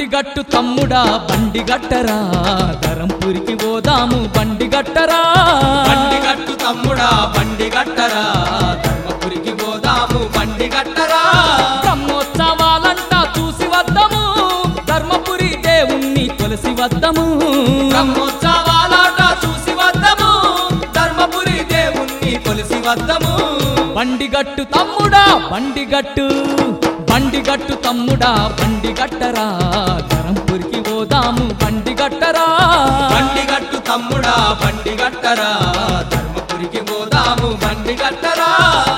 బండిగట్టు తమ్ముడా బండి గట్టరా ధరంపురికి పోదాము బండి గట్టరా బండి గట్టు తమ్ముడా బండి గట్టరా ధర్మపురికి పోదాము బండి గట్టరా బ్రహ్మోత్సవాలంట చూసి వద్దము ధర్మపురి దేవుణ్ణి కొలసి వద్దము బ్రహ్మోత్సవాలాట చూసి వద్దము ధర్మపురి దేవుణ్ణి కొలిసి వద్దము బండిగట్టు తమ్ముడా బండిగట్టు బండిగట్టు తమ్ముడా బండి గట్టరా ధరంపురికి పోదాము బండి గట్టరా బండి గట్టు తమ్ముడా బండి గట్టరా ధర్మపురికి పోదాము బండి గట్టరా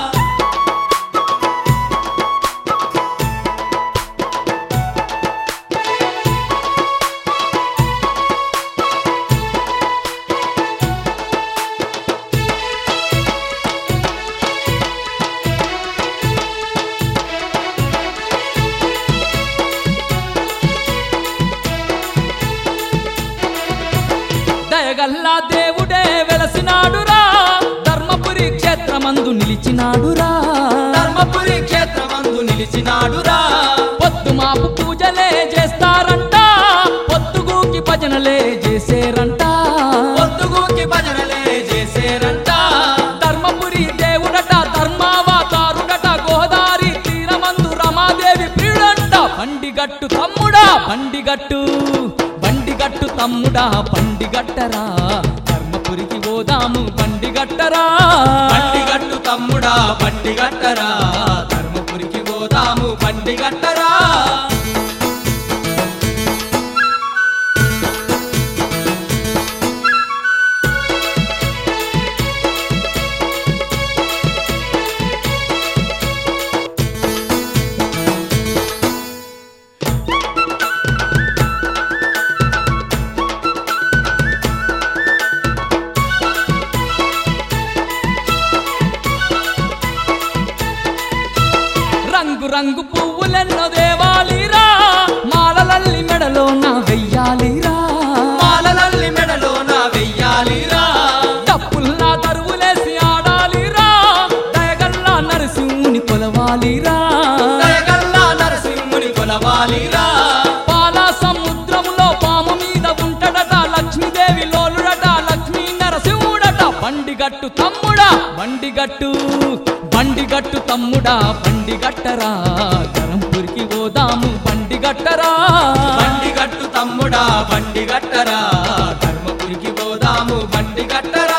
దయగల్లా దేవుడే వెలసినాడురా ధర్మపురి క్షేత్రమందు నిలిచినాడురా ధర్మపురి క్షేత్రమందు నిలిచినాడురా పొద్దు మాపు పూజలే చేస్తారంట పొద్దుగూకి భజనలే చేసేరంట పొద్దుగూకి భజనలే చేసేరంట ధర్మపురి దేవుడట ధర్మావతారుడట గోదారి తీరమందు రమాదేవి ప్రియుడంట బండిగట్టు తమ్ముడా బండిగట్టు బండిగట్టు తమ్ముడా బండిగట్టరా ధర్మపురికి పోదాము బండిగట్టరా బండి గట్టు తమ్ముడా బండి గట్టరా ధర్మపురికి పోదాము బండి గట్టరా రంగు రంగు పువ్వులెన్నో దేవాలిరా మాలలల్లి మెడలో నా వెయ్యాలిరా మాలలల్లి మెడలోన వెయ్యాలిరా డప్పుల్లా దరువులేసి ఆడాలిరా దయగల్లా నరసింహుని కొలవాలిరా దయగల్లా నరసింహుని కొలవాలిరా పాల సముద్రంలో పాము మీద ఉంటడట లక్ష్మీదేవి లోలుడట లక్ష్మీ నరసింహుడట బండిగట్టు తమ్ముడా బండిగట్టు బండిగట్టు తమ్ముడా బండిగట్టరా ధరంపురికి పోదాము బండిగట్టరా బండి గట్టు తమ్ముడా బండి గట్టరా ధర్మపురికి పోదాము బండి గట్టరా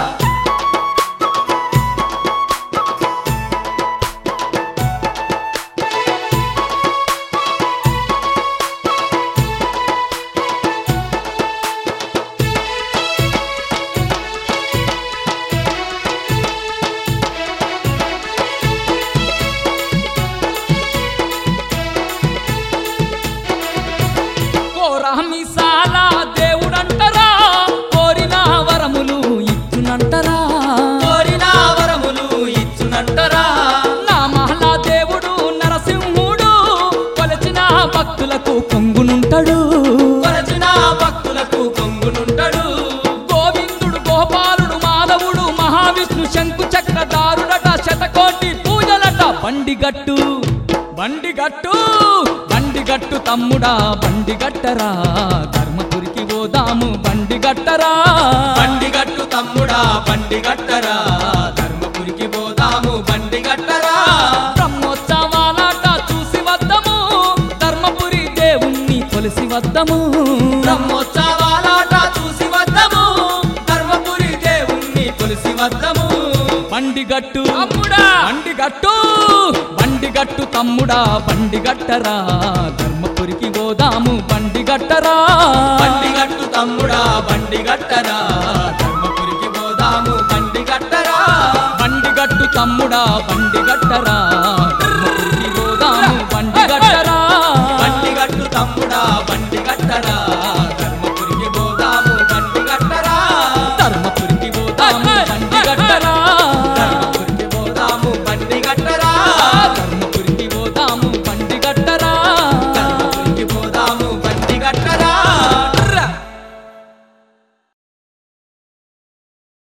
కోరామిసాల దేవుడంటరా కోరిన వరములు ఇచ్చునంటరా కోరిన వరములు ఇచ్చునంటరా నా మహలా దేవుడు నరసింహుడు కొలచిన భక్తులకు కొంగునుంటడు కొరచిన భక్తులకు కొంగునుంటడు గోవిందుడు గోపాలుడు మాధవుడు మహావిష్ణు శంకు చక్రధారుడట శతకోటి పూజలట బండిగట్టు బండిగట్టు బండిగట్టు తమ్ముడా బండిగట్టరా ధర్మపురికి పోదాము బండిగట్టరా బండి గట్టు తమ్ముడా బండి గట్టరా ధర్మపురికి పోదాము బండి గట్టరా బ్రహ్మోత్సవాలాట చూసి వద్దము ధర్మపురి దేవుణ్ణి కొలిసి వద్దము బ్రహ్మోత్సవాలాట చూసి వద్దము ధర్మపురి దేవుణ్ణి కొలిసి వద్దము బండిగట్టు తమ్ముడా బండిగట్టు బండిగట్టు తమ్ముడా బండిగట్టరా ధర్మపురికి పోదాము బండిగట్టరా బండి గట్టు తమ్ముడా బండి గట్టరా ధర్మపురికి పోదాము బండి గట్టరా బండిగట్టు తమ్ముడా బండిగట్టరా